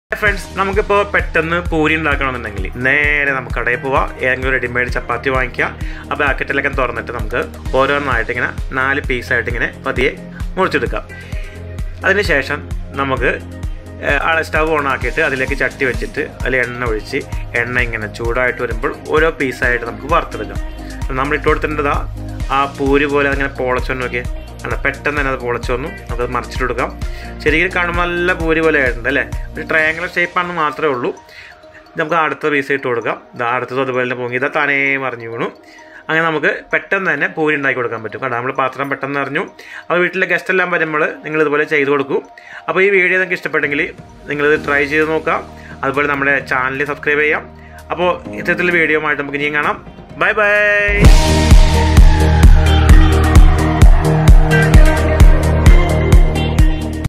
friends നമുക്കിപ്പോൾ പെട്ടെന്ന് പൂരി ഉണ്ടാക്കണമെന്നുണ്ടെങ്കിൽ നേരെ നമുക്ക് കടയിൽ പോവാം ഏതെങ്കിലും റെഡിമെയ്ഡ് ചപ്പാത്തി വാങ്ങിക്കുക ആ പാക്കറ്റിലൊക്കെ തുറന്നിട്ട് നമുക്ക് ഓരോന്നായിട്ട് ഇങ്ങനെ നാല് പീസായിട്ട് ഇങ്ങനെ പതിയെ മുറിച്ചെടുക്കാം അതിനുശേഷം നമുക്ക് സ്റ്റവ് ഓൺ ആക്കിയിട്ട് അതിലേക്ക് ചട്ടി വെച്ചിട്ട് അതിൽ എണ്ണ ഒഴിച്ച് എണ്ണ ഇങ്ങനെ ചൂടായിട്ട് വരുമ്പോൾ ഓരോ പീസായിട്ട് നമുക്ക് വറുത്തെടുക്കാം നമ്മൾ ഇട്ട് കൊടുത്തിട്ടുണ്ടതാ ആ പൂരി പോലെ അതിങ്ങനെ പൊളച്ചൊന്നു നോക്കിയേ അല്ല പെട്ടെന്ന് തന്നെ അത് പൊളച്ചു വന്നു നമുക്കത് മറിച്ചിട്ട് കൊടുക്കാം ശരിക്കും കാണുമ്പോൾ നല്ല പൂരി പോലെ ആയിട്ടുണ്ട് അല്ലേ ഒരു ട്രയാങ്കുലർ ഷേപ്പാണെന്ന് മാത്രമേ ഉള്ളൂ നമുക്ക് അടുത്ത പീസ് ഇട്ട് കൊടുക്കാം ഇതാ അടുത്തത് അതുപോലെ തന്നെ പൊങ്ങി ഇതാ താനേ മറിഞ്ഞു വീണു അങ്ങനെ നമുക്ക് പെട്ടെന്ന് തന്നെ പൂരി ഉണ്ടാക്കി കൊടുക്കാൻ പറ്റും കാരണം നമ്മൾ പാത്രം പെട്ടെന്ന് അറിഞ്ഞു അപ്പോൾ വീട്ടിലെ ഗസ്റ്റ് എല്ലാം വരുമ്പോൾ നിങ്ങൾ ഇതുപോലെ ചെയ്ത് കൊടുക്കും അപ്പോൾ ഈ വീഡിയോ നിങ്ങൾക്ക് ഇഷ്ടപ്പെട്ടെങ്കിൽ നിങ്ങളിത് ട്രൈ ചെയ്ത് നോക്കാം അതുപോലെ നമ്മുടെ ചാനൽ സബ്സ്ക്രൈബ് ചെയ്യാം അപ്പോൾ ഇത്തരത്തിലുള്ള വീഡിയോ ആയിട്ട് നമുക്ക് ഇനിയും കാണാം ബൈ ബൈ